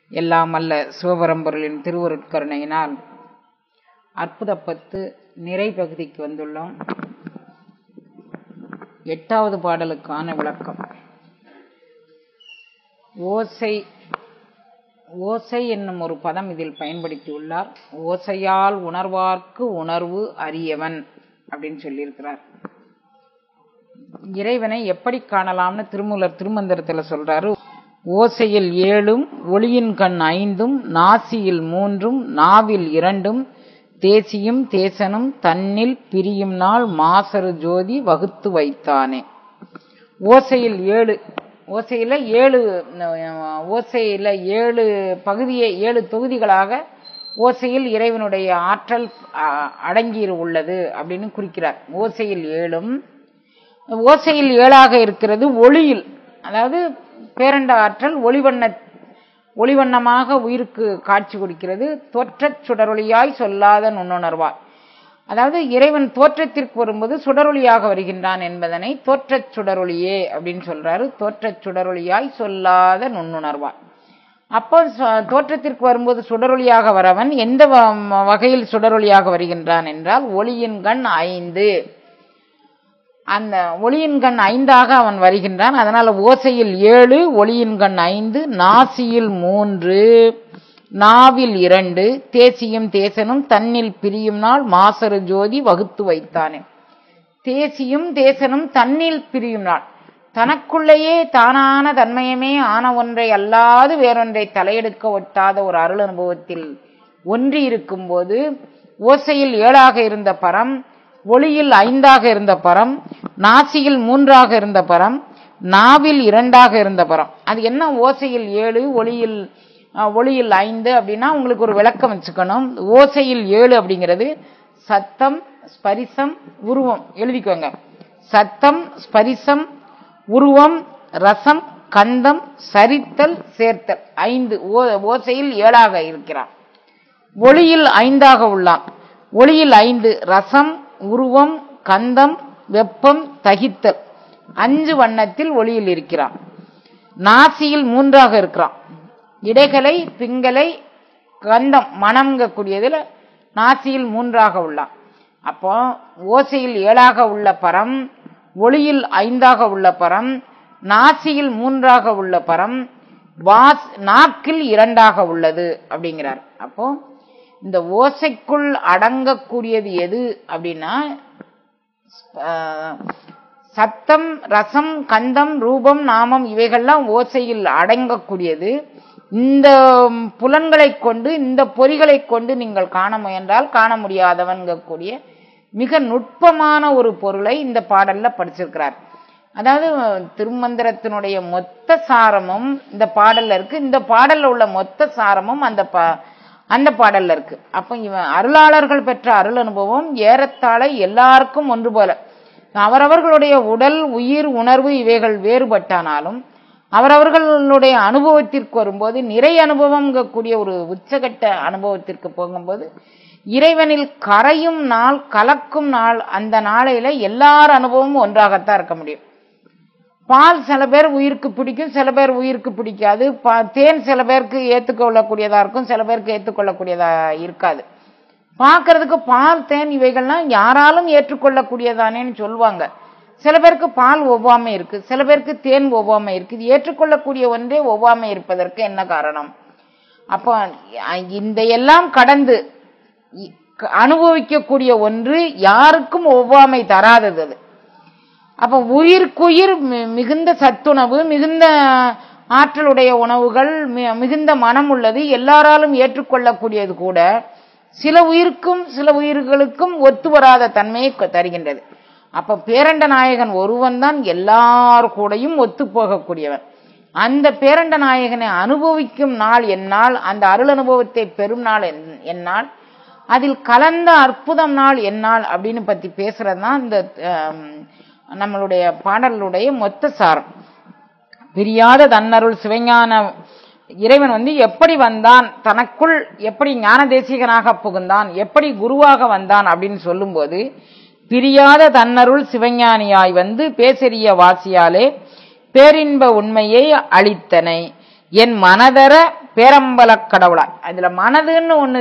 எல்லாம் அல்ல சிவபரம்பொருளின் திருவருட்கருணையினால் அற்புதப்பத்து நிறை பகுதிக்கு வந்துள்ளோம் எட்டாவது பாடலுக்கான விளக்கம் ஓசை ஓசை என்னும் ஒரு பதம் இதில் பயன்படுத்தியுள்ளார் ஓசையால் உணர்வார்க்கு உணர்வு அறியவன் அப்படின்னு சொல்லியிருக்கிறார் இறைவனை எப்படி காணலாம்னு திருமூலர் திருமந்திரத்துல சொல்றாரு ஓசையில் ஏழும் ஒளியின் கண் ஐந்தும் நாசியில் மூன்றும் நாவில் இரண்டும் தேசியும் தேசனும் தன்னில் பிரியும் நாள் மாசரு ஜோதி வகுத்து வைத்தானே ஓசையில் ஏழு ஓசையில ஏழு ஓசையில ஏழு பகுதியை ஏழு தொகுதிகளாக ஓசையில் இறைவனுடைய ஆற்றல் அடங்கி உள்ளது அப்படின்னு குறிக்கிறார் ஓசையில் ஏழும் ஓசையில் ஏழாக இருக்கிறது ஒளியில் அதாவது பேரண்ட ஆற்றல் ஒளிவண்ண ஒளிவண்ணமாக உயிருக்கு காட்சி கொடுக்கிறது தோற்றச் சுடரொளியாய் சொல்லாத நுண்ணுணர்வாய் அதாவது இறைவன் தோற்றத்திற்கு வரும்போது சுடரொளியாக வருகின்றான் என்பதனை தோற்றச் சுடரொளியே அப்படின்னு சொல்றாரு தோற்றச் சுடரொளியாய் சொல்லாத நுண்ணுணர்வாய் அப்போ தோற்றத்திற்கு வரும்போது சுடரொளியாக வரவன் எந்த வகையில் சுடரொளியாக வருகின்றான் என்றால் ஒளியின் கண் ஐந்து அந்த ஒளியின் கண் ஐந்தாக அவன் வருகின்றான் அதனால ஓசையில் ஏழு ஒளியின் கண் ஐந்து நாசியில் மூன்று நாவில் இரண்டு தேசியும் தேசனும் தன்னில் பிரியும் நாள் மாசரு ஜோதி வகுத்து வைத்தானே தேசியும் தேசனும் தன்னில் பிரியும் நாள் தனக்குள்ளேயே தானான தன்மயமே ஆன ஒன்றை அல்லாது வேறொன்றை தலையெடுக்க ஒட்டாத ஒரு அருள் அனுபவத்தில் ஒன்றி இருக்கும் போது ஓசையில் ஏழாக இருந்த பரம் ஒளியில் ஐந்தாக இருந்த பரம் நாசியில் மூன்றாக இருந்த பரம் நாவில் இரண்டாக இருந்த பரம் அது என்ன ஓசையில் ஏழு ஒளியில் ஒளியில் ஐந்து அப்படின்னா உங்களுக்கு ஒரு விளக்கம் வச்சுக்கணும் ஓசையில் ஏழு அப்படிங்கிறது சத்தம் ஸ்பரிசம் உருவம் எழுதிக்கோங்க சத்தம் ஸ்பரிசம் உருவம் ரசம் கந்தம் சரித்தல் சேர்த்தல் ஐந்து ஓசையில் ஏழாக இருக்கிறான் ஒளியில் ஐந்தாக உள்ளான் ஒளியில் ஐந்து ரசம் உருவம் கந்தம் வெப்பம் தகித்தல் அஞ்சு வண்ணத்தில் ஒளியில் இருக்கிறான் நாசியில் மூன்றாக இருக்கிறான் இடைகளை பிங்களை கந்தம் மனம்ங்கக்கூடியதில் நாசியில் மூன்றாக உள்ளான் அப்போ ஓசையில் ஏழாக உள்ள பரம் ஒளியில் ஐந்தாக உள்ள பரம் நாசியில் மூன்றாக உள்ள பரம் வாஸ் நாக்கில் இரண்டாக உள்ளது அப்படிங்கிறார் அப்போ இந்த ஓசைக்குள் அடங்கக்கூடியது எது அப்படின்னா சத்தம் ரசம் கந்தம் ரூபம் நாமம் இவைகள்லாம் ஓசையில் அடங்கக்கூடியது இந்த புலன்களை கொண்டு இந்த பொறிகளை கொண்டு நீங்கள் காண முயன்றால் காண முடியாதவன்கக்கூடிய மிக நுட்பமான ஒரு பொருளை இந்த பாடல்ல படிச்சிருக்கிறார் அதாவது திருமந்திரத்தினுடைய மொத்த சாரமும் இந்த பாடல்ல இருக்கு இந்த பாடல்ல உள்ள மொத்த சாரமும் அந்த அந்த பாடல்ல இருக்கு அப்ப இவன் அருளாளர்கள் பெற்ற அருள் அனுபவம் ஏறத்தாழ எல்லாருக்கும் ஒன்று போல அவரவர்களுடைய உடல் உயிர் உணர்வு இவைகள் வேறுபட்டானாலும் அவரவர்களுடைய அனுபவத்திற்கு வரும்போது நிறை அனுபவம் கூடிய ஒரு உச்சகட்ட அனுபவத்திற்கு போகும்போது இறைவனில் கரையும் நாள் கலக்கும் நாள் அந்த நாளையில எல்லார் அனுபவமும் ஒன்றாகத்தான் இருக்க முடியும் பால் சில பேர் உயிருக்கு பிடிக்கும் சில பேர் உயிருக்கு பிடிக்காது தேன் சில பேருக்கு ஏற்றுக்கொள்ளக்கூடியதா இருக்கும் சில பேருக்கு ஏற்றுக்கொள்ளக்கூடியதா இருக்காது பார்க்கறதுக்கு பால் தேன் இவைகள்லாம் யாராலும் ஏற்றுக்கொள்ளக்கூடியதானேன்னு சொல்லுவாங்க சில பேருக்கு பால் ஒவ்வாமை இருக்கு சில பேருக்கு தேன் ஒவ்வாமை இருக்கு இது ஏற்றுக்கொள்ளக்கூடிய ஒன்றே ஒவ்வாமை இருப்பதற்கு என்ன காரணம் அப்போ இந்த எல்லாம் கடந்து அனுபவிக்கக்கூடிய ஒன்று யாருக்கும் ஒவ்வாமை தராதது அது அப்ப உயிர்க்குயிர் மிகுந்த சத்துணவு மிகுந்த ஆற்றலுடைய உணவுகள் மிகுந்த மனம் உள்ளது எல்லாராலும் ஏற்றுக்கொள்ளக்கூடியது கூட சில உயிருக்கும் சில உயிர்களுக்கும் ஒத்து வராத தன்மையை தருகின்றது அப்ப பேரண்ட நாயகன் ஒருவன் தான் எல்லார் கூடையும் ஒத்து போகக்கூடியவன் அந்த பேரண்ட நாயகனை அனுபவிக்கும் நாள் என்னால் அந்த அருள் அனுபவத்தை பெறும் நாள் என்னால் அதில் கலந்த அற்புதம் நாள் என்னால் அப்படின்னு பத்தி பேசுறது தான் இந்த நம்மளுடைய பாடலுடைய மொத்த சாரம் பிரியாத தன்னருள் சிவஞான இறைவன் வந்து எப்படி வந்தான் தனக்குள் எப்படி ஞான தேசிகனாக புகுந்தான் எப்படி குருவாக வந்தான் அப்படின்னு சொல்லும்போது பிரியாத தன்னருள் சிவஞானியாய் வந்து பேசரிய வாசியாலே பேரின்ப உண்மையை அளித்தனை என் மனதர பேரம்பலக் கடவுளாய் அதுல மனதுன்னு ஒண்ணு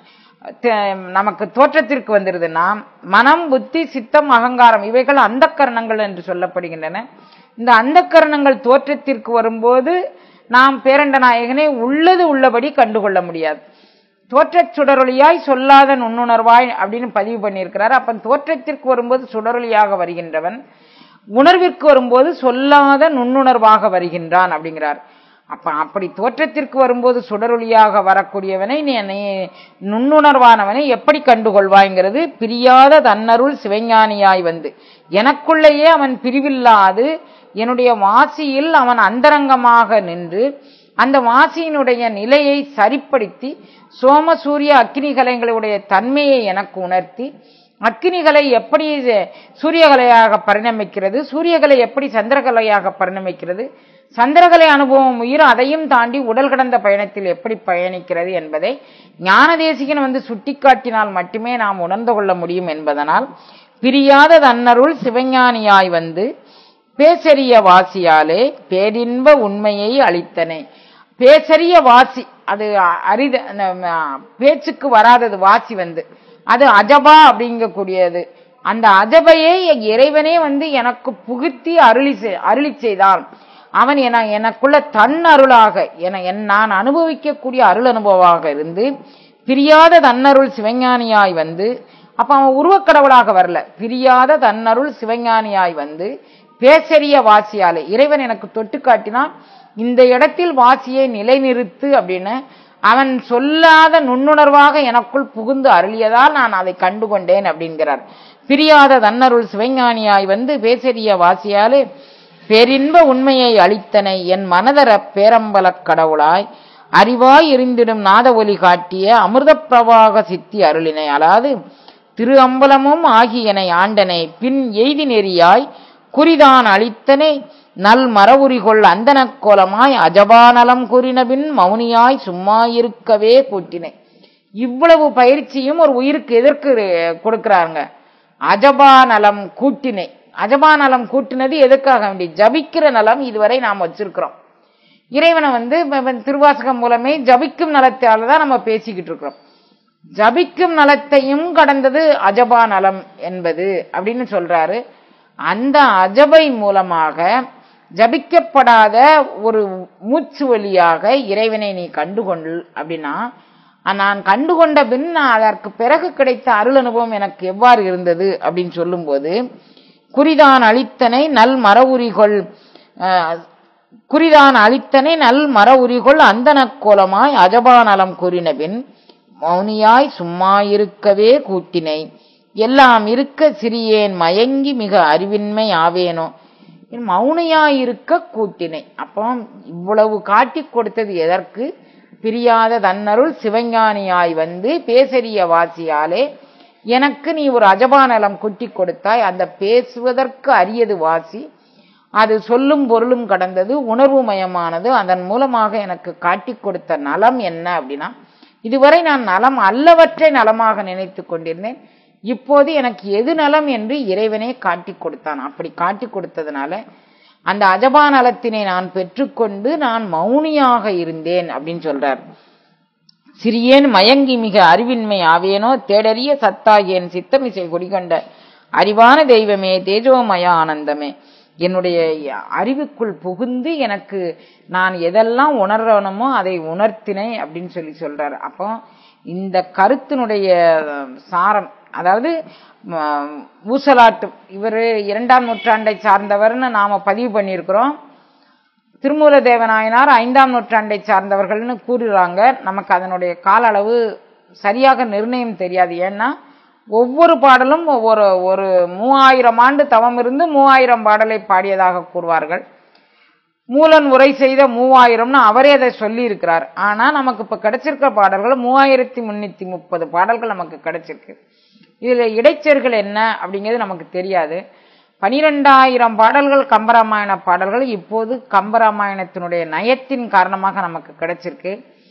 தே- நமக்கு தோற்றத்திற்கு வந்துருதுன்னா மனம் புத்தி சித்தம் அகங்காரம் இவைகள் அந்த கரணங்கள் என்று சொல்லப்படுகின்றன இந்த அந்த கரணங்கள் தோற்றத்திற்கு வரும்போது நாம் பேரண்ட நாயகனை உள்ளது உள்ளபடி கண்டுகொள்ள முடியாது தோற்றச் சுடரொளியாய் சொல்லாத நுண்ணுணர்வாய் அப்படின்னு பதிவு பண்ணியிருக்கிறார் அப்ப தோற்றத்திற்கு வரும்போது சுடரொளியாக வருகின்றவன் உணர்விற்கு வரும்போது சொல்லாத நுண்ணுணர்வாக வருகின்றான் அப்படிங்கிறார் அப்ப அப்படி தோற்றத்திற்கு வரும்போது சுடரொளியாக வரக்கூடியவனை நீ நீ நுண்ணுணர்வானவனை எப்படி கண்டுகொள்வாய்ங்கிறது பிரியாத தன்னருள் சிவஞானியாய் வந்து எனக்குள்ளேயே அவன் பிரிவில்லாது என்னுடைய வாசியில் அவன் அந்தரங்கமாக நின்று அந்த வாசியினுடைய நிலையை சரிப்படுத்தி சோம சூரிய அக்னிகலைகளுடைய தன்மையை எனக்கு உணர்த்தி அக்னிகளை எப்படி சூரியகலையாக பரிணமிக்கிறது சூரியகலை எப்படி சந்திரகலையாக பரிணமிக்கிறது சந்திரகலை அனுபவம் உயிர் அதையும் தாண்டி உடல் கடந்த பயணத்தில் எப்படி பயணிக்கிறது என்பதை ஞான தேசிகன் வந்து சுட்டிக்காட்டினால் மட்டுமே நாம் உணர்ந்து கொள்ள முடியும் என்பதனால் பிரியாத தன்னருள் சிவஞானியாய் வந்து பேசரிய வாசியாலே பேரின்ப உண்மையை அளித்தனை பேசரிய வாசி அது அரித அந்த, ஆ, பேச்சுக்கு வராதது வாசி வந்து அது அஜபா அப்படிங்கக்கூடியது அந்த அஜபையை இறைவனே வந்து எனக்கு புகுத்தி அருளி செய்- அருளி செய்தான் அவன் என எனக்குள்ள தன் அருளாக என என் நான் அனுபவிக்கக்கூடிய அருள் அனுபவமாக இருந்து பிரியாத தன்னருள் சிவஞானியாய் வந்து அப்ப அவன் உருவக்கடவுளாக வரல பிரியாத தன்னருள் சிவஞானியாய் வந்து பேசரிய வாசியாலே இறைவன் எனக்கு தொட்டு காட்டினான் இந்த இடத்தில் வாசியை நிலைநிறுத்து அப்படின்னு அவன் சொல்லாத நுண்ணுணர்வாக எனக்குள் புகுந்து அருளியதால் நான் அதை கண்டுகொண்டேன் அப்படிங்கிறார் பிரியாத தன்னருள் சிவஞானியாய் வந்து பேசரிய வாசியாலே பேரின்ப உண்மையை அளித்தனை என் மனதர பேரம்பலக் கடவுளாய் அறிவாய் இருந்திடும் நாத ஒலி காட்டிய அமிர்த பிரவாக சித்தி அருளினை அலாது திரு அம்பலமும் ஆகியனை ஆண்டனை பின் எய்தி நெறியாய் குறிதான் அளித்தனை நல் மரவுரிகொள் அந்தனக் கோலமாய் அஜபானலம் கூறினபின் மௌனியாய் சும்மா இருக்கவே கூட்டினை இவ்வளவு பயிற்சியும் ஒரு உயிருக்கு எதற்கு கொடுக்கறாங்க அஜபா நலம் கூட்டினை அஜபா நலம் கூட்டினது எதுக்காக வேண்டி ஜபிக்கிற நலம் இதுவரை நாம் வச்சிருக்கிறோம் இறைவனை வந்து இப்ப- இப்ப திருவாசகம் மூலமே ஜபிக்கும் நலத்தால தான் நம்ம பேசிக்கிட்டு இருக்கிறோம் ஜபிக்கும் நலத்தையும் கடந்தது அஜபா நலம் என்பது அப்படின்னு சொல்றாரு அந்த அஜபை மூலமாக ஜபிக்கப்படாத ஒரு மூச்சு வழியாக இறைவனை நீ கண்டுகொள் அப்படின்னா அஹ் நான் கண்டுகொண்ட பின் நான் அதற்கு பிறகு கிடைத்த அருள் அனுபவம் எனக்கு எவ்வாறு இருந்தது அப்படின்னு சொல்லும்போது குறிதான் அளித்தனை நல் மரவுரிகொள் அஹ், குறிதான் அளித்தனை நல் மர உரிகொள் அந்தனக் கோலமாய் அஜபா நலம் கூறினபின் மௌனியாய் சும்மா இருக்கவே கூட்டினை எல்லாம் இருக்க சிறியேன் மயங்கி மிக அறிவின்மை ஆவேனோ மௌனியாய் இருக்க கூட்டினை அப்போ இவ்வளவு காட்டிக் கொடுத்தது எதற்கு பிரியாத தன்னருள் சிவஞானியாய் வந்து பேசரிய வாசியாலே எனக்கு நீ ஒரு அஜபாநலம் குட்டி கொடுத்தாய் அந்த பேசுவதற்கு அரியது வாசி அது சொல்லும் பொருளும் கடந்தது உணர்வு மயமானது அதன் மூலமாக எனக்கு காட்டிக் கொடுத்த நலம் என்ன அப்படின்னா இதுவரை நான் நலம் அல்லவற்றை நலமாக நினைத்து கொண்டிருந்தேன் இப்போது எனக்கு எது நலம் என்று இறைவனே காட்டிக் கொடுத்தான் அப்படி காட்டிக் கொடுத்ததுனால அந்த அஜபா நலத்தினை நான் பெற்றுக்கொண்டு நான் மௌனியாக இருந்தேன் அப்படின்னு சொல்றார் சிறியேன் மயங்கி மிக அறிவின்மை ஆவேனோ தேடறிய சத்தாகியன் சித்தமிசை குடிகொண்ட அறிவான தெய்வமே தேஜோமய ஆனந்தமே என்னுடைய அறிவுக்குள் புகுந்து எனக்கு நான் எதெல்லாம் உணரணுமோ அதை உணர்த்தினை அப்படின்னு சொல்லி சொல்றாரு அப்போ இந்த கருத்தினுடைய சாரம் அதாவது ம, ஊசலாட்டும் இவர் இரண்டாம் நூற்றாண்டை சார்ந்தவர்னு நாம பதிவு பண்ணியிருக்கிறோம் திருமூல தேவநாயனார் ஐந்தாம் நூற்றாண்டை சார்ந்தவர்கள்னு கூறுறாங்க நமக்கு அதனுடைய கால அளவு சரியாக நிர்ணயம் தெரியாது ஏன்னா ஒவ்வொரு பாடலும் ஒவ்வொரு ஒரு மூவாயிரம் ஆண்டு தவம் இருந்து மூவாயிரம் பாடலை பாடியதாக கூறுவார்கள் மூலன் உரை செய்த மூவாயிரம்னு அவரே அதை சொல்லி இருக்கிறார் ஆனா நமக்கு இப்ப கிடைச்சிருக்கிற பாடல்கள் மூவாயிரத்தி முன்னூத்தி முப்பது பாடல்கள் நமக்கு கிடைச்சிருக்கு இதுல இடைச்செருகள் என்ன அப்படிங்கிறது நமக்கு தெரியாது பனிரெண்டாயிரம் பாடல்கள் கம்பராமாயண பாடல்கள் இப்போது கம்பராமாயணத்தினுடைய நயத்தின் காரணமாக நமக்கு கிடைச்சிருக்கு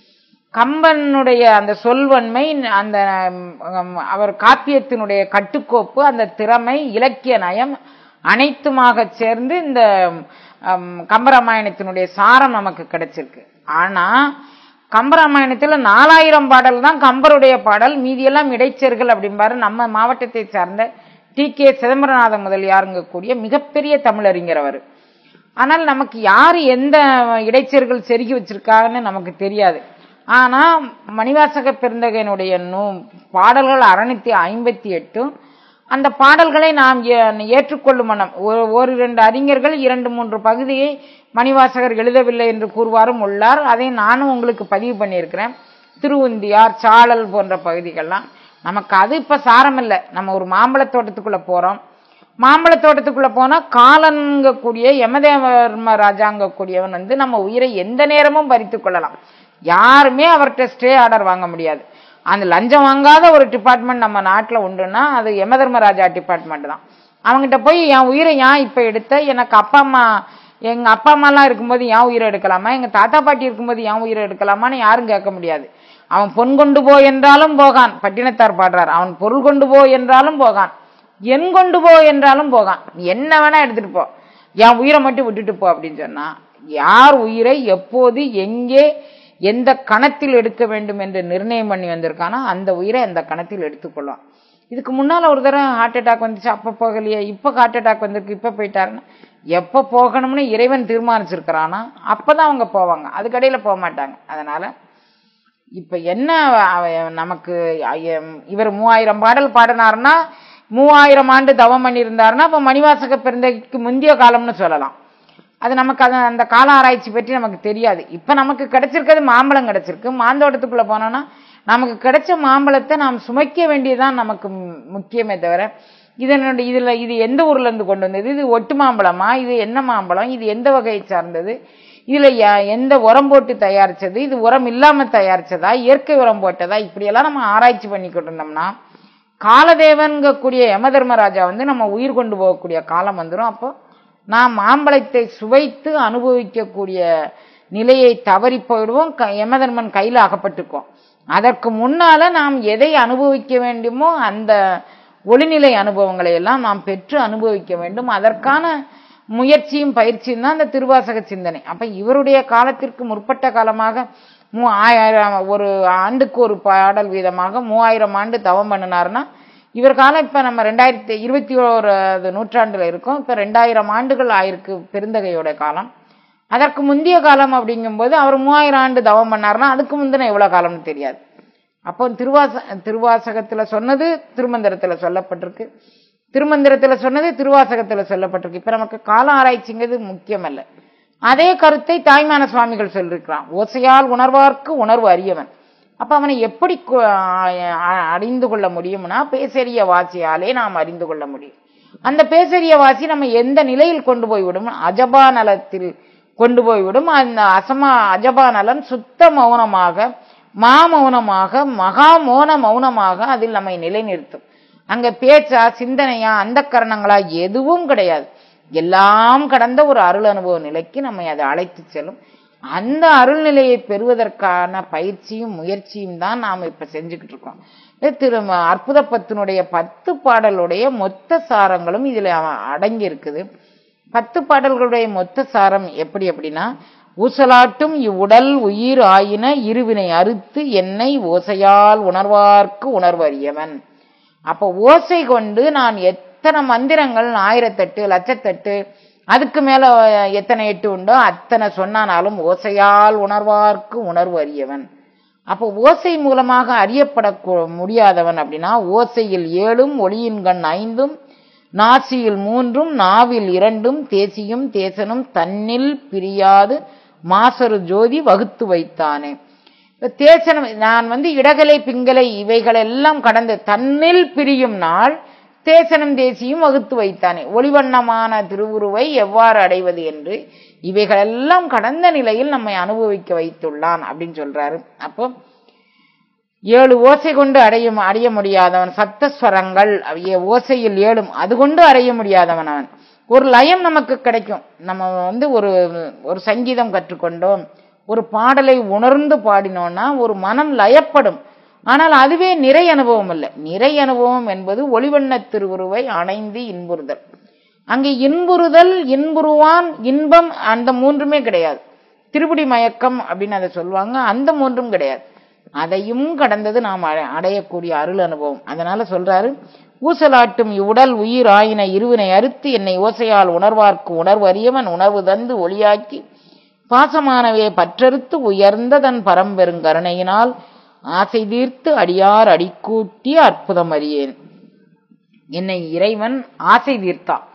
கம்பனுடைய அந்த சொல்வன்மை அந்த ம், அவர் காப்பியத்தினுடைய கட்டுக்கோப்பு அந்த திறமை இலக்கிய நயம் அனைத்துமாக சேர்ந்து இந்த ம், கம்பராமாயணத்தினுடைய சாரம் நமக்கு கிடைச்சிருக்கு ஆனா கம்பராமாயணத்துல நாலாயிரம் பாடல் தான் கம்பருடைய பாடல் மீதியெல்லாம் இடைச்சர்கள் அப்படிம்பாரு நம்ம மாவட்டத்தை சார்ந்த டி கே சிதம்பரநாத முதலியாருங்க கூடிய மிகப்பெரிய தமிழறிஞர் அவர் ஆனால் நமக்கு யார் எந்த இடைச்சர்கள் செருகி வச்சிருக்காங்கன்னு நமக்கு தெரியாது ஆனா மணிவாசக பெருந்தகையினுடைய நூ பாடல்கள் அறுநூத்தி ஐம்பத்தி எட்டும் அந்த பாடல்களை நாம் ஏ- ஏற்றுக்கொள்ளும் மனம் ஒரு- ஒரு இரண்டு அறிஞர்கள் இரண்டு மூன்று பகுதியை மணிவாசகர் எழுதவில்லை என்று கூறுவாரும் உள்ளார் அதை நானும் உங்களுக்கு பதிவு பண்ணியிருக்கிறேன் திருவுந்தியார் சாழல் போன்ற பகுதிகள்லாம் நமக்கு அது இப்ப சாரம் இல்லை நம்ம ஒரு மாம்பழ தோட்டத்துக்குள்ள போறோம் மாம்பழ தோட்டத்துக்குள்ள போனா காலன்கக்கூடிய யமதேவர்ம ராஜாங்கக்கூடியவன் வந்து நம்ம உயிரை எந்த நேரமும் பறித்து கொள்ளலாம் யாருமே அவர்கிட்ட ஸ்டே ஆர்டர் வாங்க முடியாது அந்த லஞ்சம் வாங்காத ஒரு டிபார்ட்மெண்ட் நம்ம நாட்டுல உண்டுன்னா அது யமதர்மராஜா டிபார்ட்மெண்ட் தான் அவங்ககிட்ட போய் என் உயிரை ஏன் இப்ப எடுத்த எனக்கு அப்பா அம்மா எங்க அப்பா அம்மாலாம் இருக்கும்போது என் உயிரை எடுக்கலாமா எங்க தாத்தா பாட்டி இருக்கும்போது என் உயிரை எடுக்கலாமான்னு யாரும் கேட்க முடியாது அவன் பொன் கொண்டு போ என்றாலும் போகான் பட்டினத்தார் பாடுறார் அவன் பொருள் கொண்டு போ என்றாலும் போகான் என் கொண்டு போ என்றாலும் போகான் நீ என்ன வேணா எடுத்துட்டு போ என் உயிரை மட்டும் விட்டுட்டு போ அப்படின்னு சொன்னா யார் உயிரை எப்போது எங்கே எந்த கணத்தில் எடுக்க வேண்டும் என்று நிர்ணயம் பண்ணி வந்திருக்கானோ அந்த உயிரை அந்த கணத்தில் எடுத்துக்கொள்வான் இதுக்கு முன்னால ஒரு தடவை ஹார்ட் அட்டாக் வந்துச்சு அப்ப போகலையே இப்ப ஹார்ட் அட்டாக் வந்திருக்கு இப்ப போயிட்டாருன்னா எப்ப போகணும்னு இறைவன் தீர்மானிச்சிருக்கிறானா அப்பதான் அவங்க போவாங்க அதுக்கடையில போக மாட்டாங்க அதனால இப்ப என்ன அவ- நமக்கு ஐய- இவர் மூவாயிரம் பாடல் பாடினாருன்னா மூவாயிரம் ஆண்டு தவம் பண்ணியிருந்தாருன்னா அப்ப மணிவாசக பிறந்தக்கு முந்தைய காலம்னு சொல்லலாம் அது நமக்கு அது அந்த கால ஆராய்ச்சி பற்றி நமக்கு தெரியாது இப்ப நமக்கு கிடைச்சிருக்கிறது மாம்பழம் கிடைச்சிருக்கு மாந்தோட்டத்துக்குள்ள போனோம்னா நமக்கு கிடைச்ச மாம்பழத்தை நாம் சுமைக்க வேண்டியதுதான் நமக்கு மு- முக்கியமே தவிர இதனுடைய இதுல இது எந்த ஊர்ல இருந்து கொண்டு வந்தது இது ஒட்டு மாம்பழமா இது என்ன மாம்பழம் இது எந்த வகையை சார்ந்தது இதுல ய- எந்த உரம் போட்டு தயாரிச்சது இது உரம் இல்லாம தயாரிச்சதா இயற்கை உரம் போட்டதா இப்படியெல்லாம் நம்ம ஆராய்ச்சி பண்ணிக்கிட்டு இருந்தோம்னா காலதேவன்கக்கூடிய யமதர்மராஜா வந்து நம்ம உயிர் கொண்டு போகக்கூடிய காலம் வந்துடும் அப்போ நாம் மாம்பழத்தை சுவைத்து அனுபவிக்கக்கூடிய நிலையை தவறி போயிடுவோம் க- யமதர்மன் கையில அகப்பட்டுக்குவோம் அதற்கு முன்னால நாம் எதை அனுபவிக்க வேண்டுமோ அந்த ஒளிநிலை அனுபவங்களை எல்லாம் நாம் பெற்று அனுபவிக்க வேண்டும் அதற்கான முயற்சியும் பயிற்சியும் தான் அந்த திருவாசக சிந்தனை அப்ப இவருடைய காலத்திற்கு முற்பட்ட காலமாக மூ ஆயிரம் ஒரு ஆண்டுக்கு ஒரு பாடல் வீதமாக மூவாயிரம் ஆண்டு தவம் பண்ணினார்னா இவர் காலம் இப்ப நம்ம ரெண்டாயிரத்தி இருபத்தி ஓராவது நூற்றாண்டுல இருக்கோம் இப்ப ரெண்டாயிரம் ஆண்டுகள் ஆயிருக்கு பெருந்தகையோட காலம் அதற்கு முந்தைய காலம் அப்படிங்கும்போது அவர் மூவாயிரம் ஆண்டு தவம் பண்ணாருன்னா அதுக்கு முந்தின எவ்வளவு காலம்னு தெரியாது அப்போ திருவாச திருவாசகத்துல சொன்னது திருமந்திரத்துல சொல்லப்பட்டிருக்கு திருமந்திரத்துல சொன்னது திருவாசகத்துல சொல்லப்பட்டிருக்கு இப்ப நமக்கு கால ஆராய்ச்சிங்கிறது முக்கியம் அல்ல அதே கருத்தை தாய்மான சுவாமிகள் சொல்லியிருக்கிறான் ஓசையால் உணர்வார்க்கு உணர்வு அறியவன் அப்ப அவனை எப்படி கு- ஆ- ஆ- அறிந்து கொள்ள முடியும்னா பேசறிய வாசியாலே நாம் அறிந்து கொள்ள முடியும் அந்த பேசறிய வாசி நம்ம எந்த நிலையில் கொண்டு போய்விடும் அஜபா நலத்தில் கொண்டு போய்விடும் அந்த அசமா அஜபா நலம் சுத்த மௌனமாக மாமௌனமாக மகா மோன மௌனமாக அதில் நம்மை நிலைநிறுத்தும் அங்க பேச்சா சிந்தனையா அந்த கரணங்களா எதுவும் கிடையாது எல்லாம் கடந்த ஒரு அருள் அனுபவ நிலைக்கு நம்மை அதை அழைத்து செல்லும் அந்த அருள் நிலையை பெறுவதற்கான பயிற்சியும் முயற்சியும் தான் நாம் இப்ப செஞ்சுக்கிட்டு இருக்கோம் இது திரு அற்புத பத்தினுடைய பத்து பாடலுடைய மொத்த சாரங்களும் இதுல அவ- அடங்கி இருக்குது பத்து பாடல்களுடைய மொத்த சாரம் எப்படி அப்படின்னா ஊசலாட்டும் இவ்வுடல் உயிர் ஆயின இருவினை அறுத்து என்னை ஓசையால் உணர்வார்க்கு உணர்வறியவன் அப்ப ஓசை கொண்டு நான் எத்தனை மந்திரங்கள் ஆயிரத்தெட்டு லட்சத்தெட்டு அதுக்கு மேல எத்தனை எட்டு உண்டோ அத்தனை சொன்னானாலும் ஓசையால் உணர்வார்க்கு உணர்வு அறியவன் அப்போ ஓசை மூலமாக அறியப்பட கு- முடியாதவன் அப்படின்னா ஓசையில் ஏழும் ஒளியின் கண் ஐந்தும் நாசியில் மூன்றும் நாவில் இரண்டும் தேசியும் தேசனும் தன்னில் பிரியாது மாசரு ஜோதி வகுத்து வைத்தானே இப்ப தேசனம் நான் வந்து இடகலை பிங்கலை இவைகளெல்லாம் கடந்து தன்னில் பிரியும் நாள் தேசனம் தேசியும் வகுத்து வைத்தானே ஒளிவண்ணமான திருவுருவை எவ்வாறு அடைவது என்று இவைகளெல்லாம் கடந்த நிலையில் நம்மை அனுபவிக்க வைத்துள்ளான் அப்படின்னு சொல்றாரு அப்போ ஏழு ஓசை கொண்டு அடைய அடைய முடியாதவன் சப்தஸ்வரங்கள் அவைய ஓசையில் ஏழும் அது கொண்டு அடைய முடியாதவன் அவன் ஒரு லயம் நமக்கு கிடைக்கும் நம்ம வந்து ஒரு ஒரு சங்கீதம் கற்றுக்கொண்டோம் ஒரு பாடலை உணர்ந்து பாடினோம்னா ஒரு மனம் லயப்படும் ஆனால் அதுவே நிறை அனுபவம் அல்ல நிறை அனுபவம் என்பது ஒளிவண்ண திருவுருவை அணைந்து இன்புறுதல் அங்கே இன்புறுதல் இன்புறுவான் இன்பம் அந்த மூன்றுமே கிடையாது திருப்படி மயக்கம் அப்படின்னு அதை சொல்லுவாங்க அந்த மூன்றும் கிடையாது அதையும் கடந்தது நாம் அட- அடையக்கூடிய அருள் அனுபவம் அதனால சொல்றாரு ஊசலாட்டும் இவ்வுடல் உயிர் ஆயின இருவினை அறுத்து என்னை ஓசையால் உணர்வார்க்கு உணர்வு அறியவன் உணர்வு தந்து ஒளியாக்கி பாசமானவே பற்றறுத்து உயர்ந்த தன் பரம்பெருங்கருணையினால் ஆசை தீர்த்து அடியார் அடிக்கூட்டிய அற்புதம் அறியேன் என்னை இறைவன் ஆசை தீர்த்தான்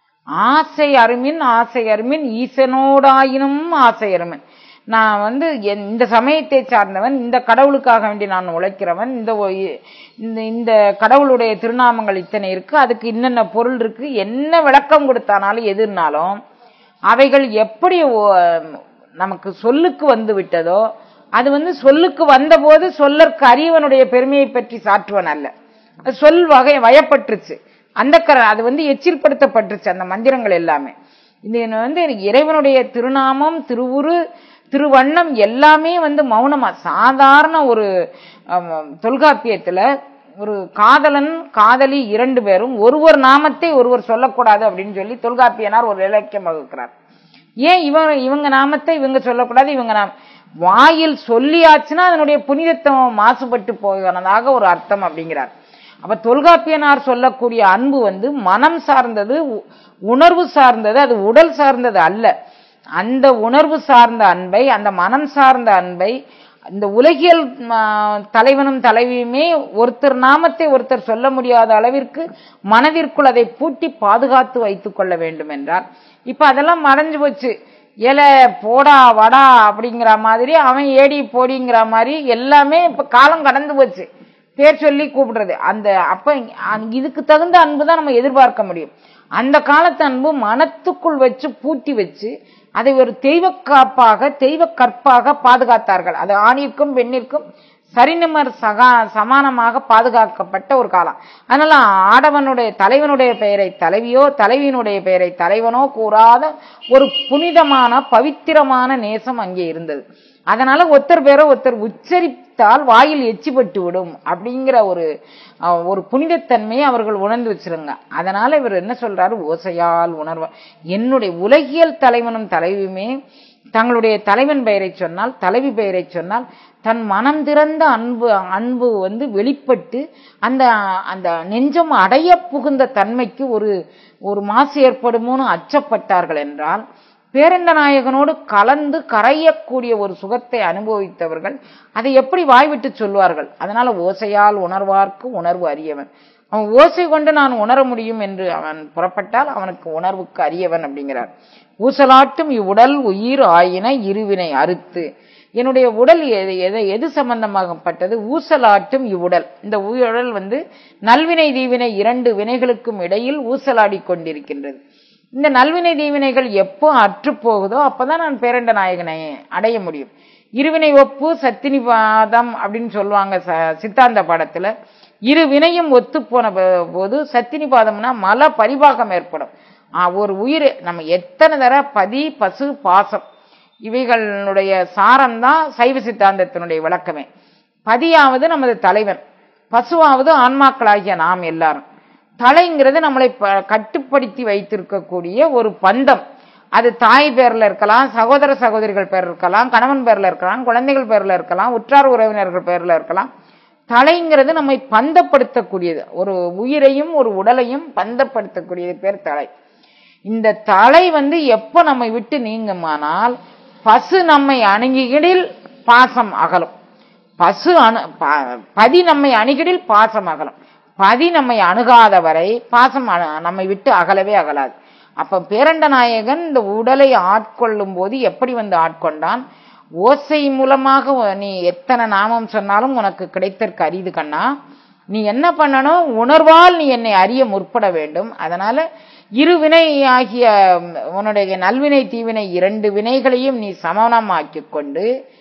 ஆசை அருமின் ஆசை அருமின் ஈசனோடாயினும் ஆசை அருமின் நான் வந்து என்- இந்த சமயத்தை சார்ந்தவன் இந்த கடவுளுக்காக வேண்டி நான் உழைக்கிறவன் இந்த ஒ- இந்த இந்த கடவுளுடைய திருநாமங்கள் இத்தனை இருக்கு அதுக்கு இன்னென்ன பொருள் இருக்கு என்ன விளக்கம் கொடுத்தானாலும் எதுனாலும் அவைகள் எப்படி ஒ- நமக்கு சொல்லுக்கு வந்து விட்டதோ அது வந்து சொல்லுக்கு வந்தபோது சொல்லற்கு அறிவனுடைய பெருமையை பற்றி சாற்றுவன் அல்ல அது சொல் வகை வயப்பட்டுருச்சு அந்த கர அது வந்து எச்சில்படுத்தப்பட்டுருச்சு அந்த மந்திரங்கள் எல்லாமே இது வந்து இறைவனுடைய திருநாமம் திருவுரு திருவண்ணம் எல்லாமே வந்து மௌனமா சாதாரண ஒரு ஆம், தொல்காப்பியத்துல ஒரு காதலன் காதலி இரண்டு பேரும் ஒருவர் நாமத்தை ஒருவர் சொல்லக்கூடாது அப்படின்னு சொல்லி தொல்காப்பியனார் ஒரு இலக்கியம் வகுக்கிறார் ஏன் இவங்க இவங்க நாமத்தை இவங்க சொல்லக்கூடாது இவங்க நாம் வாயில் சொல்லியாச்சுன்னா அதனுடைய புனிதத்துவம் மாசுபட்டு போகிறதாக ஒரு அர்த்தம் அப்படிங்கிறார் அப்ப தொல்காப்பியனார் சொல்லக்கூடிய அன்பு வந்து மனம் சார்ந்தது உ- உணர்வு சார்ந்தது அது உடல் சார்ந்தது அல்ல அந்த உணர்வு சார்ந்த அன்பை அந்த மனம் சார்ந்த அன்பை இந்த உலகியல் ஆ, தலைவனும் தலைவியுமே ஒருத்தர் நாமத்தை ஒருத்தர் சொல்ல முடியாத அளவிற்கு மனதிற்குள் அதை பூட்டி பாதுகாத்து வைத்துக் கொள்ள வேண்டும் என்றார் இப்ப அதெல்லாம் மறைஞ்சு போச்சு ஏல போடா வடா அப்படிங்கிற மாதிரி அவன் ஏடி போடிங்கிற மாதிரி எல்லாமே இப்ப காலம் கடந்து போச்சு பேர் சொல்லி கூப்பிடுறது அந்த அப்ப அங்க- இதுக்கு தகுந்த அன்பு தான் நம்ம எதிர்பார்க்க முடியும் அந்த காலத்து அன்பு மனத்துக்குள் வச்சு பூட்டி வச்சு அதை ஒரு தெய்வ காப்பாக தெய்வ கற்பாக பாதுகாத்தார்கள் அது ஆணிற்கும் பெண்ணிற்கும் சரிநிமர் சகா சமானமாக பாதுகாக்கப்பட்ட ஒரு காலம் அதனால ஆடவனுடைய தலைவனுடைய பெயரை தலைவியோ தலைவியினுடைய பெயரை தலைவனோ கூறாத ஒரு புனிதமான பவித்திரமான நேசம் அங்கே இருந்தது அதனால ஒருத்தர் பேரை ஒருத்தர் உச்சரித்தால் வாயில் எச்சிப்பட்டு விடும் அப்படிங்கிற ஒரு அஹ், ஒரு புனிதத்தன்மையை அவர்கள் உணர்ந்து வச்சிருங்க அதனால இவர் என்ன சொல்றாரு ஓசையால் உணர்வ என்னுடைய உலகியல் தலைவனும் தலைவியுமே தங்களுடைய தலைவன் பெயரை சொன்னால் தலைவி பெயரை சொன்னால் தன் மனம் திறந்த அன்பு அன்பு வந்து வெளிப்பட்டு அந்த அந்த நெஞ்சம் அடைய புகுந்த தன்மைக்கு ஒரு ஒரு மாசு ஏற்படுமோன்னு அச்சப்பட்டார்கள் என்றால் பேரண்ட நாயகனோடு கலந்து கரையக்கூடிய ஒரு சுகத்தை அனுபவித்தவர்கள் அதை எப்படி வாய்விட்டு சொல்வார்கள் அதனால ஓசையால் உணர்வார்க்கு உணர்வு அறியவன் அவன் ஓசை கொண்டு நான் உணர முடியும் என்று அவன் புறப்பட்டால் அவனுக்கு உணர்வுக்கு அறியவன் அப்படிங்கிறார் ஊசலாட்டும் இவ்வுடல் உயிர் ஆயின இருவினை அறுத்து என்னுடைய உடல் எது எது எது சம்பந்தமாகப்பட்டது ஊசலாட்டும் இவ்வுடல் இந்த உடல் வந்து நல்வினை தீவினை இரண்டு வினைகளுக்கும் இடையில் ஊசலாடி கொண்டிருக்கின்றது இந்த நல்வினை தீவினைகள் எப்போ அற்று போகுதோ அப்பதான் நான் பேரண்ட நாயகனை அடைய முடியும் இருவினை ஒப்பு சத்தினிபாதம் அப்படின்னு சொல்லுவாங்க ச- சித்தாந்த பாடத்துல இரு வினையும் ஒத்து போன போ- போது சத்தினிபாதம்னா மல பரிபாகம் ஏற்படும் ஆ, ஒரு உயிர் நம்ம எத்தனை தர பதி பசு பாசம் இவைகளுடைய சாரம்தான் சைவ சித்தாந்தத்தினுடைய விளக்கமே பதியாவது நமது தலைவன் பசுவாவது ஆன்மாக்களாகிய நாம் எல்லாரும் தலைங்கிறது நம்மளை ப- கட்டுப்படுத்தி வைத்திருக்கக்கூடிய ஒரு பந்தம் அது தாய் பேர்ல இருக்கலாம் சகோதர சகோதரிகள் பேர் இருக்கலாம் கணவன் பேர்ல இருக்கலாம் குழந்தைகள் பேர்ல இருக்கலாம் உற்றார் உறவினர்கள் பேர்ல இருக்கலாம் தலைங்கிறது நம்மை பந்தப்படுத்தக்கூடியது ஒரு உயிரையும் ஒரு உடலையும் பந்தப்படுத்தக்கூடியது பேர் தலை இந்த தலை வந்து எப்ப நம்மை விட்டு நீங்குமானால் பசு நம்மை அணுகிடில் பாசம் அகலும் பசு அணு ப- பதி நம்மை அணுகிடில் பாசம் அகலும் பதி நம்மை அணுகாத வரை பாசம் அணு- நம்மை விட்டு அகலவே அகலாது அப்ப பேரண்ட நாயகன் இந்த உடலை ஆட்கொள்ளும் போது எப்படி வந்து ஆட்கொண்டான் ஓசை மூலமாக உ- நீ எத்தனை நாமம் சொன்னாலும் உனக்கு கிடைத்தற்கு அரிது கண்ணா நீ என்ன பண்ணணும் உணர்வால் நீ என்னை அறிய முற்பட வேண்டும் அதனால இரு வினை ஆகிய ம், உன்னுடைய நல்வினை தீவினை இரண்டு வினைகளையும் நீ சமனமாக்கிக் கொண்டு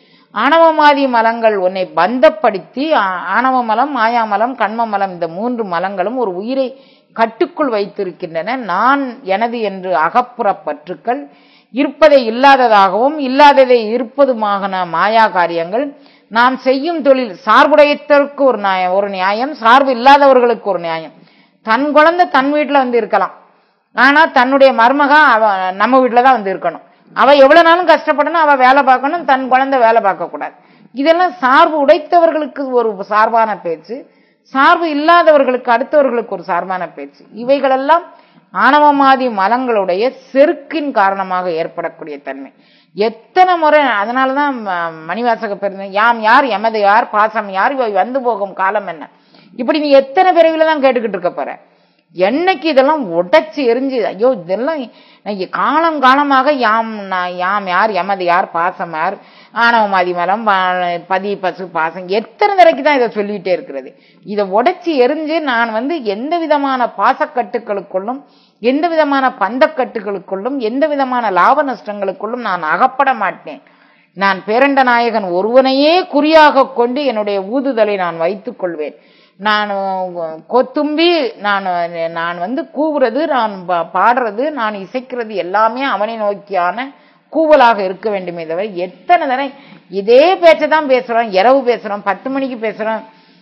ஆணவமாதி மலங்கள் உன்னை பந்தப்படுத்தி ஆ- ஆணவ மலம் மாயாமலம் கண்ம மலம் இந்த மூன்று மலங்களும் ஒரு உயிரை கட்டுக்குள் வைத்திருக்கின்றன நான் எனது என்று அகப்புற பற்றுக்கள் இருப்பதை இல்லாததாகவும் இல்லாததை இருப்பதுமான மாயா காரியங்கள் நாம் செய்யும் தொழில் சார்புடையத்தற்கு ஒரு நியாயம் ஒரு நியாயம் சார்பு இல்லாதவர்களுக்கு ஒரு நியாயம் தன் குழந்தை தன் வீட்டுல வந்து இருக்கலாம் ஆனா தன்னுடைய மருமகன் அவ நம்ம வீட்டுல தான் வந்து இருக்கணும் அவ எவ்வளவு நாளும் கஷ்டப்படணும் அவ வேலை பார்க்கணும் தன் குழந்தை வேலை பார்க்க கூடாது இதெல்லாம் சார்பு உடைத்தவர்களுக்கு ஒரு சார்பான பேச்சு சார்பு இல்லாதவர்களுக்கு அடுத்தவர்களுக்கு ஒரு சார்பான பேச்சு இவைகளெல்லாம் ஆணவமாதி மலங்களுடைய செருக்கின் காரணமாக ஏற்படக்கூடிய தன்மை எத்தனை முறை அதனாலதான் ம- மணிவாசக பெருந்த யாம் யார் எமது யார் பாசம் யார் இவை வந்து போகும் காலம் என்ன இப்படி நீ எத்தனை பிறவில தான் கேட்டுக்கிட்டு இருக்க போற என்னைக்கு இதெல்லாம் உடைச்சு எரிஞ்சு ஐயோ இதெல்லாம் நான் இ- காலம் காலமாக யாம் நான் யாம் யார் எமது யார் பாசம் யார் ஆணவமாதி மலம் பா- பதி பசு பாசம் எத்தனை தடவைக்கு தான் இதை சொல்லிட்டே இருக்கிறது இதை உடைச்சு எரிஞ்சு நான் வந்து எந்த விதமான பாசக்கட்டுகளுக்குள்ளும் எந்த விதமான பந்தக்கட்டுகளுக்குள்ளும் எந்த விதமான லாப நஷ்டங்களுக்குள்ளும் நான் அகப்பட மாட்டேன் நான் பேரண்ட நாயகன் ஒருவனையே குறியாக கொண்டு என்னுடைய ஊதுதலை நான் வைத்துக் கொள்வேன் நான் அஹ், கொத்தும்பி நான் நான் வந்து கூவுறது நான் பா- பாடுறது நான் இசைக்கிறது எல்லாமே அவனை நோக்கியான கூவலாக இருக்க வேண்டுமே தவிர எத்தனை தடவை இதே பேச்சை தான் பேசுறோம் இரவு பேசுறோம் பத்து மணிக்கு பேசுறோம்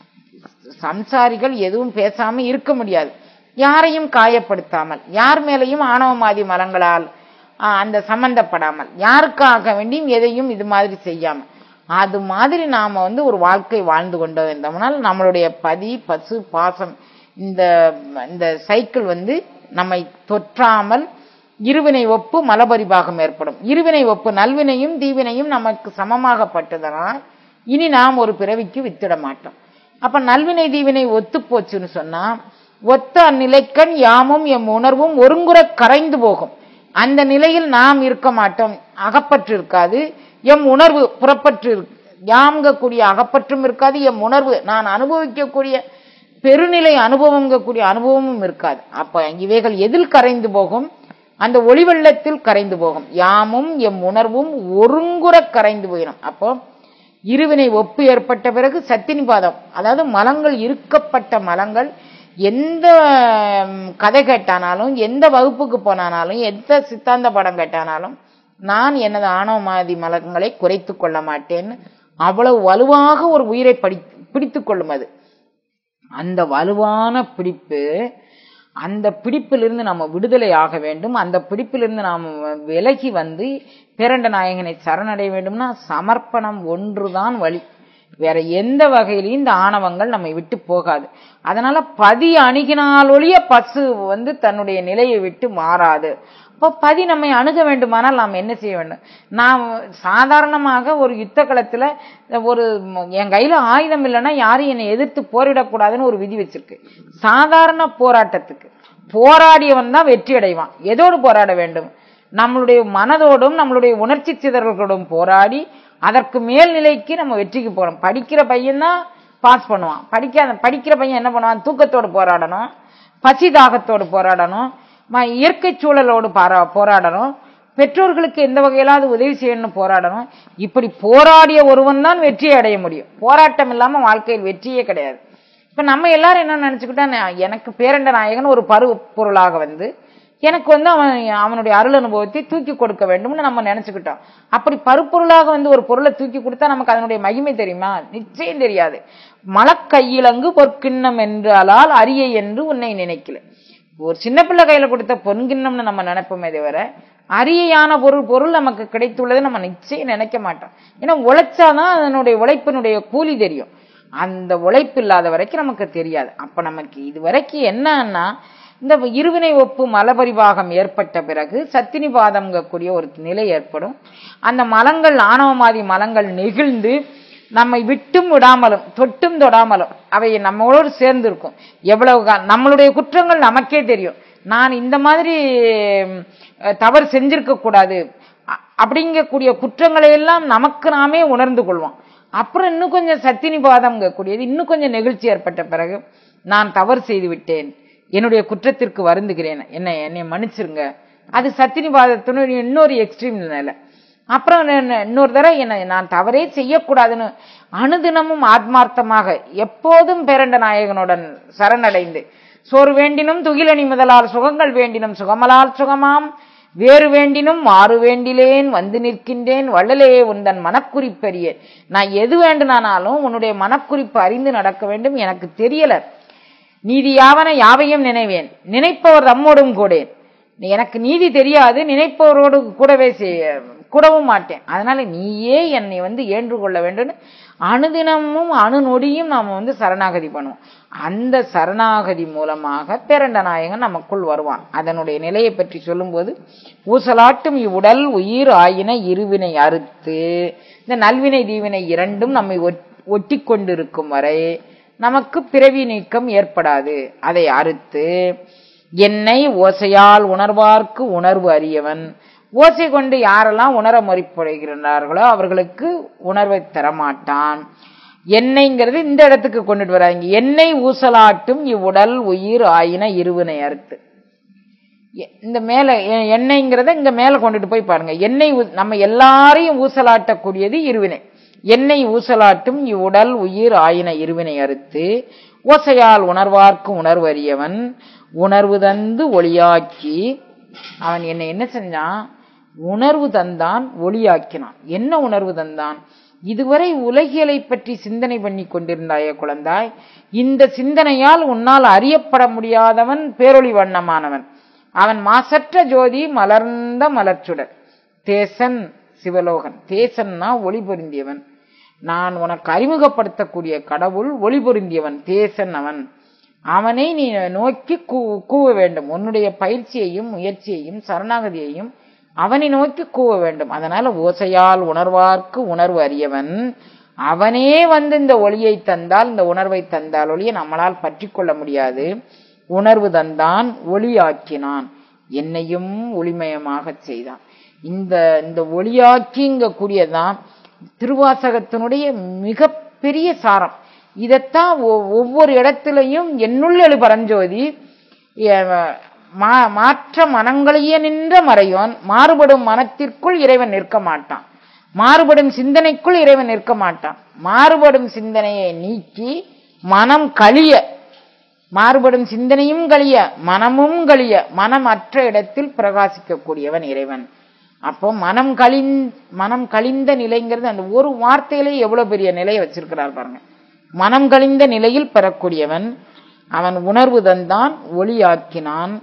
சம்சாரிகள் எதுவும் பேசாம இருக்க முடியாது யாரையும் காயப்படுத்தாமல் யார் மேலையும் ஆணவமாதி மலங்களால் ஆ, அந்த சம்பந்தப்படாமல் யாருக்காக வேண்டியும் எதையும் இது மாதிரி செய்யாமல் அது மாதிரி நாம வந்து ஒரு வாழ்க்கை வாழ்ந்து கொண்டு வந்தோம்னால் நம்மளுடைய பதி பசு பாசம் இந்த இந்த சைக்கிள் வந்து நம்மை தொற்றாமல் இருவினை ஒப்பு மலபரிபாகம் ஏற்படும் இருவினை ஒப்பு நல்வினையும் தீவினையும் நமக்கு சமமாகப்பட்டதனால் இனி நாம் ஒரு பிறவிக்கு வித்திட மாட்டோம் அப்ப நல்வினை தீவினை ஒத்து போச்சுன்னு சொன்னா ஒத்த அந்நிலைக்கண் யாமும் எம் உணர்வும் ஒருங்குற கரைந்து போகும் அந்த நிலையில் நாம் இருக்க மாட்டோம் அகப்பற்று இருக்காது எம் உணர்வு புறப்பற்று இருக்கு. யாம்கக்கூடிய அகப்பற்றும் இருக்காது எம் உணர்வு நான் அனுபவிக்கக்கூடிய பெருநிலை அனுபவங்கக்கூடிய அனுபவமும் இருக்காது அப்ப இவைகள் எதில் கரைந்து போகும் அந்த ஒளிவெள்ளத்தில் கரைந்து போகும் யாமும் எம் உணர்வும் ஒருங்குற கரைந்து போயிடும் அப்போ இருவினை ஒப்பு ஏற்பட்ட பிறகு சத்தினிபாதம் அதாவது மலங்கள் இருக்கப்பட்ட மலங்கள் எந்த ம், கதை கேட்டானாலும் எந்த வகுப்புக்கு போனானாலும் எந்த சித்தாந்த படம் கேட்டானாலும் நான் எனது ஆணவமாதி மலங்களை குறைத்துக் கொள்ள மாட்டேன்னு அவ்வளவு வலுவாக ஒரு உயிரை படி பிடித்துக் கொள்ளும் அது அந்த வலுவான பிடிப்பு அந்த பிடிப்பிலிருந்து நம்ம விடுதலை ஆக வேண்டும் அந்த பிடிப்பிலிருந்து நாம் விலகி வந்து பேரண்ட நாயகனை சரணடைய வேண்டும்னா சமர்ப்பணம் ஒன்றுதான் வழி வேற எந்த வகையிலையும் இந்த ஆணவங்கள் நம்மை விட்டு போகாது அதனால பதி அணுகினாலொழிய பசு வந்து தன்னுடைய நிலையை விட்டு மாறாது அப்போ பதி நம்மை அணுக வேண்டுமானால் நாம் என்ன செய்ய வேண்டும் நாம் சாதாரணமாக ஒரு யுத்த களத்துல ஒரு என் கையில ஆயுதம் இல்லைன்னா யாரும் என்னை எதிர்த்து போரிடக்கூடாதுன்னு ஒரு விதி வச்சிருக்கு சாதாரண போராட்டத்துக்கு போராடியவன் தான் வெற்றி அடைவான் எதோடு போராட வேண்டும் நம்மளுடைய மனதோடும் நம்மளுடைய உணர்ச்சி சிதறல்களோடும் போராடி அதற்கு மேல் நிலைக்கு நம்ம வெற்றிக்கு போறோம் படிக்கிற பையன் தான் பாஸ் பண்ணுவான் படிக்காத படிக்கிற பையன் என்ன பண்ணுவான் தூக்கத்தோடு போராடணும் பசி தாகத்தோடு போராடணும் ம- இயற்கை சூழலோடு பாரா போராடணும் பெற்றோர்களுக்கு எந்த வகையிலாவது உதவி செய்யணும்னு போராடணும் இப்படி போராடிய ஒருவன் தான் வெற்றியை அடைய முடியும் போராட்டம் இல்லாம வாழ்க்கையில் வெற்றியே கிடையாது இப்ப நம்ம எல்லாரும் என்ன நினைச்சுக்கிட்டா நான் எனக்கு பேரண்ட நாயகன் ஒரு பரு பொருளாக வந்து எனக்கு வந்து அவன் அவனுடைய அருள் அனுபவத்தை தூக்கி கொடுக்க வேண்டும்னு நம்ம நினைச்சுக்கிட்டோம் அப்படி பருப்பொருளாக வந்து ஒரு பொருளை தூக்கி கொடுத்தா நமக்கு அதனுடைய மகிமை தெரியுமா நிச்சயம் தெரியாது மலக்கையிலங்கு பொற்கிண்ணம் என்றாலால் அரிய என்று உன்னை நினைக்கல ஒரு சின்ன பிள்ளை கையில கொடுத்த பொன்கிண்ணம்னு நம்ம நினைப்போமே தவிர அரியையான பொருள் பொருள் நமக்கு கிடைத்துள்ளதை நம்ம நிச்சயம் நினைக்க மாட்டோம் ஏன்னா உழைச்சாதான் அதனுடைய உழைப்பினுடைய கூலி தெரியும் அந்த உழைப்பு இல்லாத வரைக்கும் நமக்கு தெரியாது அப்ப நமக்கு இது வரைக்கும் என்னன்னா இந்த இருவினை ஒப்பு மலபரிவாகம் ஏற்பட்ட பிறகு சத்தினிபாதம்ங்கக்கூடிய ஒரு நிலை ஏற்படும் அந்த மலங்கள் ஆணவமாதி மலங்கள் நெகிழ்ந்து நம்மை விட்டும் விடாமலும் தொட்டும் தொடாமலும் அவை நம்மளோடு சேர்ந்து இருக்கும் எவ்வளவு கா- நம்மளுடைய குற்றங்கள் நமக்கே தெரியும் நான் இந்த மாதிரி ம், அஹ், தவறு செஞ்சிருக்க கூடாது அ- அப்படிங்கக்கூடிய குற்றங்களை எல்லாம் நமக்கு நாமே உணர்ந்து கொள்வோம் அப்புறம் இன்னும் கொஞ்சம் சத்தினிபாதம் கூடியது இன்னும் கொஞ்சம் நெகிழ்ச்சி ஏற்பட்ட பிறகு நான் தவறு செய்து விட்டேன் என்னுடைய குற்றத்திற்கு வருந்துகிறேன் என்ன என்னை மன்னிச்சிருங்க அது சத்தினிபாதத்தினுடைய இன்னொரு எக்ஸ்ட்ரீம் நிலை அப்புறம் என்ன- இன்னொரு தடவை என்ன நான் தவறே செய்யக்கூடாதுன்னு அனுதினமும் ஆத்மார்த்தமாக எப்போதும் பேரண்ட நாயகனுடன் சரணடைந்து சோறு வேண்டினும் துகிலணி முதலால் சுகங்கள் வேண்டினும் சுகமலால் சுகமாம் வேறு வேண்டினும் மாறு வேண்டிலேன் வந்து நிற்கின்றேன் வள்ளலே உந்தன் மனக்குறிப்பறிய நான் எது வேண்டுனானாலும் உன்னுடைய மனக்குறிப்பு அறிந்து நடக்க வேண்டும் எனக்கு தெரியல நீதி யாவன யாவையும் நினைவேன் நினைப்பவர் தம்மோடும் கூடேன் எனக்கு நீதி தெரியாது நினைப்பவரோடு கூடவே செய்- கூடவும் மாட்டேன் அதனால நீயே என்னை வந்து ஏன்று கொள்ள வேண்டும் அணுதினமும் அணு நொடியும் நாம வந்து சரணாகதி பண்ணுவோம் அந்த சரணாகதி மூலமாக பேரண்ட நாயகன் நமக்குள் வருவான் அதனுடைய நிலையை பற்றி சொல்லும்போது ஊசலாட்டும் இவ்வுடல் உயிர் ஆயின இருவினை அறுத்து இந்த நல்வினை தீவினை இரண்டும் நம்மை ஒட்டி கொண்டிருக்கும் வரை நமக்கு பிறவி நீக்கம் ஏற்படாது அதை அறுத்து என்னை ஓசையால் உணர்வார்க்கு உணர்வு அறியவன் ஓசை கொண்டு யாரெல்லாம் உணர முறைப்படுகிறார்களோ அவர்களுக்கு உணர்வை தரமாட்டான் எண்ணெய்ங்கிறது இந்த இடத்துக்கு கொண்டுட்டு வராங்க எண்ணெய் ஊசலாட்டும் இவ்வுடல் உயிர் ஆயின இருவினை அறுத்து எ- இந்த மேல எ- எண்ணெய்ங்கிறத இங்க மேல கொண்டுட்டு போய் பாருங்க எண்ணெய் ஊ- நம்ம எல்லாரையும் ஊசலாட்டக்கூடியது இருவினை எண்ணெய் ஊசலாட்டும் இவ்வுடல் உயிர் ஆயின இருவினை அறுத்து ஓசையால் உணர்வார்க்கு உணர்வு அறியவன் உணர்வு தந்து ஒளியாக்கி அவன் என்னை என்ன செஞ்சான் உணர்வு தந்தான் ஒளியாக்கினான் என்ன உணர்வு தந்தான் இதுவரை உலகியலை பற்றி சிந்தனை பண்ணி கொண்டிருந்தாயே குழந்தாய் இந்த சிந்தனையால் உன்னால் அறியப்பட முடியாதவன் பேரொளி வண்ணமானவன் அவன் மாசற்ற ஜோதி மலர்ந்த மலர்ச்சுடர் தேசன் சிவலோகன் தேசன்னா ஒளி பொருந்தியவன் நான் உனக்கு அறிமுகப்படுத்தக்கூடிய கடவுள் ஒளி பொருந்தியவன் தேசன் அவன் அவனை நீ நோக்கி கூ- கூவ வேண்டும் உன்னுடைய பயிற்சியையும் முயற்சியையும் சரணாகதியையும் அவனை நோக்கி கூவ வேண்டும் அதனால ஓசையால் உணர்வார்க்கு உணர்வு அறியவன் அவனே வந்து இந்த ஒளியை தந்தால் இந்த உணர்வை தந்தால் ஒளியை நம்மளால் பற்றி கொள்ள முடியாது உணர்வு தந்தான் ஒளியாக்கினான் என்னையும் ஒளிமயமாகச் செய்தான் இந்த இந்த ஒளியாக்கிங்க கூடியதான் திருவாசகத்தினுடைய மிகப்பெரிய சாரம் இதைத்தான் ஒ- ஒவ்வொரு இடத்திலையும் என்னுள் எழு பரஞ்சோதி எ- மா- மாற்ற மனங்களையே நின்ற மறையோன் மாறுபடும் மனத்திற்குள் இறைவன் நிற்க மாட்டான் மாறுபடும் சிந்தனைக்குள் இறைவன் நிற்க மாட்டான் மாறுபடும் சிந்தனையை நீக்கி மனம் கழிய மாறுபடும் சிந்தனையும் கழிய மனமும் கழிய மனம் அற்ற இடத்தில் பிரகாசிக்கக்கூடியவன் இறைவன் அப்போ மனம் கழிந் மனம் கழிந்த நிலைங்கிறது அந்த ஒரு வார்த்தையிலே எவ்வளவு பெரிய நிலையை வச்சிருக்கிறார் பாருங்க மனம் கழிந்த நிலையில் பெறக்கூடியவன் அவன் உணர்வு தந்தான் ஒளியாக்கினான்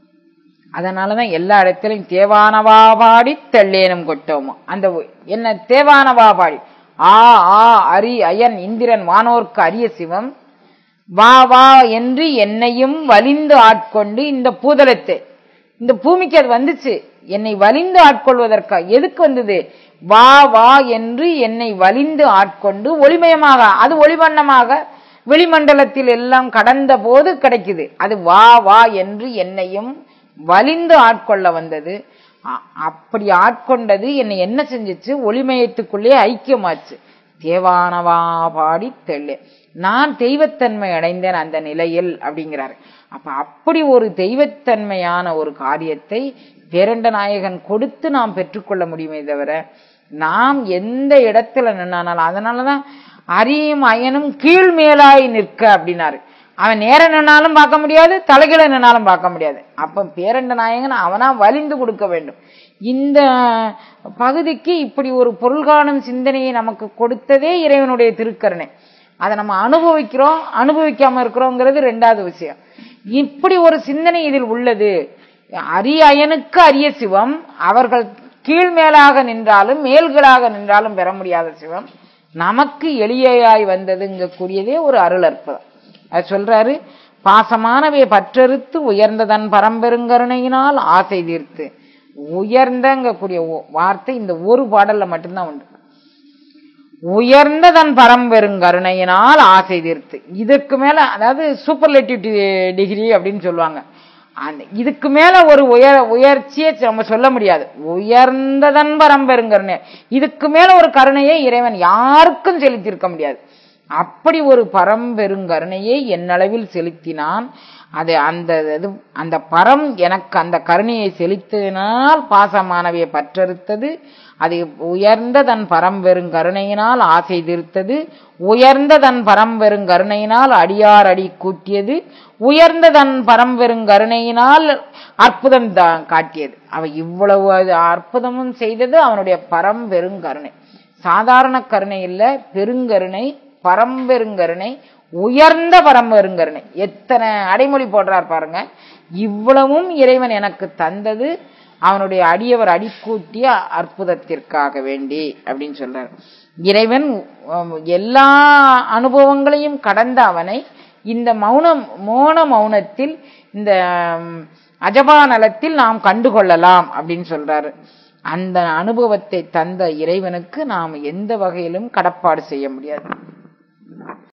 அதனாலதான் எல்லா இடத்திலையும் தேவானவா பாடி தெள்ளேனும் கொட்டோமோ அந்த ஒ- என்ன தேவானவா பாடி ஆ ஆ அரி அயன் இந்திரன் வானோர்க்கு அரிய சிவம் வா வா என்று என்னையும் வலிந்து ஆட்கொண்டு இந்த பூதலத்தை இந்த பூமிக்கு அது வந்துச்சு என்னை வலிந்து ஆட்கொள்வதற்கா எதுக்கு வந்தது வா வா என்று என்னை வலிந்து ஆட்கொண்டு ஒளிமயமாக அது ஒளிவண்ணமாக வெளிமண்டலத்தில் எல்லாம் கடந்த போது கிடைக்குது அது வா வா என்று என்னையும் வலிந்து ஆட்கொள்ள வந்தது அ- அப்படி ஆட்கொண்டது என்னை என்ன செஞ்சுச்சு ஒளிமயத்துக்குள்ளே ஐக்கியமாச்சு தேவானவா பாடி தெள்ளு நான் தெய்வத்தன்மை அடைந்தேன் அந்த நிலையில் அப்படிங்கிறாரு அப்ப அப்படி ஒரு தெய்வத்தன்மையான ஒரு காரியத்தை பேரண்ட நாயகன் கொடுத்து நாம் பெற்றுக்கொள்ள முடியுமே தவிர நாம் எந்த இடத்துல நின்னாலும் அதனாலதான் அரியும் அயனும் கீழ்மேலாய் நிற்க அப்படின்னாரு அவன் நேர நின்னாலும் பார்க்க முடியாது தலைகீழ நின்னாலும் பார்க்க முடியாது அப்ப பேரண்ட நாயகன் அவனா வலிந்து கொடுக்க வேண்டும் இந்த பகுதிக்கு இப்படி ஒரு பொருள் காணும் சிந்தனையை நமக்கு கொடுத்ததே இறைவனுடைய திருக்கருணை அதை நம்ம அனுபவிக்கிறோம் அனுபவிக்காம இருக்கிறோங்கிறது ரெண்டாவது விஷயம் இப்படி ஒரு சிந்தனை இதில் உள்ளது அரிய அயனுக்கு அரிய சிவம் அவர்கள் கீழ்மேலாக நின்றாலும் மேல்களாக நின்றாலும் பெற முடியாத சிவம் நமக்கு எளியாய் வந்ததுங்க கூடியதே ஒரு அருள் அற்புதம் அது சொல்றாரு பாசமானவை பற்றறுத்து உயர்ந்ததன் பரம்பெருங்கருணையினால் ஆசை தீர்த்து உயர்ந்தங்க கூடிய ஒ- வார்த்தை இந்த ஒரு பாடல்ல மட்டும்தான் உண்டு உயர்ந்த தன் பரம்பெருங்கருணையினால் ஆசை தீர்த்து இதுக்கு மேல அதாவது சூப்பர்லேட்டிவ் டிகிரி அப்படின்னு சொல்லுவாங்க அந்த இதுக்கு மேல ஒரு உயர் உயர்ச்சியை நம்ம சொல்ல முடியாது உயர்ந்ததன் பரம்பெருங்கருணை இதுக்கு மேல ஒரு கருணையை இறைவன் யாருக்கும் செலுத்தியிருக்க முடியாது அப்படி ஒரு பரம்பெருங்கருணையை என்னளவில் செலுத்தினான் அது அந்த இது அந்த பரம் எனக்கு அந்த கருணையை செலுத்தினால் பாசமானவையை பற்றறுத்தது அது உயர்ந்த தன் பரம்பெருங்கருணையினால் ஆசை தீர்த்தது உயர்ந்த தன் பரம்பெருங்கருணையினால் அடியார் அடி கூட்டியது உயர்ந்த தன் பரம்பெருங்கருணையினால் அற்புதம் தான் காட்டியது அவ இவ்வளவு அது அற்புதமும் செய்தது அவனுடைய பரம்பெருங்கருணை சாதாரண கருணை இல்ல பெருங்கருணை பரம்பெருங்கருணை உயர்ந்த பரம்பருங்கருணை எத்தனை அடைமொழி போடுறார் பாருங்க இவ்வளவும் இறைவன் எனக்கு தந்தது அவனுடைய அடியவர் அடிக்கூட்டிய அற்புதத்திற்காக வேண்டி அப்படின்னு சொல்றார் இறைவன் உம், எல்லா அனுபவங்களையும் கடந்த அவனை இந்த மௌனம் மோன மௌனத்தில் இந்த உம், அஜபா நலத்தில் நாம் கண்டுகொள்ளலாம் அப்படின்னு சொல்றாரு அந்த அனுபவத்தை தந்த இறைவனுக்கு நாம் எந்த வகையிலும் கடப்பாடு செய்ய முடியாது